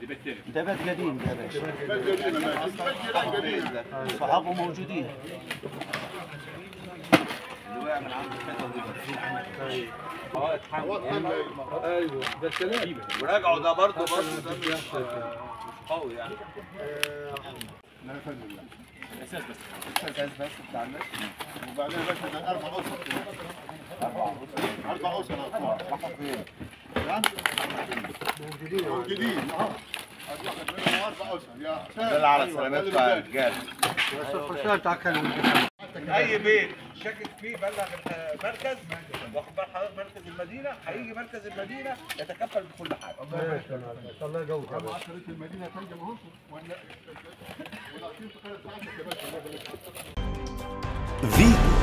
ده بيت قديم ده يا باشا بس قديمة ماشي بس جيران قديمة صحابه موجودين اه اتحمل ايوه ده الكلام وراجعوا ده برضه برضه ده مش مش قوي يعني لا يفهم الله الاساس بس بتاع الناس وبعدين بس ده أربع أسر أربع أسر أطفال نعم موجودين موجودين أه الواحد منهم أربع أسر يا دل على سلامتكم يا رجاله الفرشاه تاكل اي بيت شاكك فيه بلغ المركز واخد بال حضرتك مركز المدينه هيجي مركز المدينه يتكفل بكل حاجه الله يجوزك أربع عشرة المدينة تنجم أهو ولا ولا في قرية ساعتك يا باشا فيتو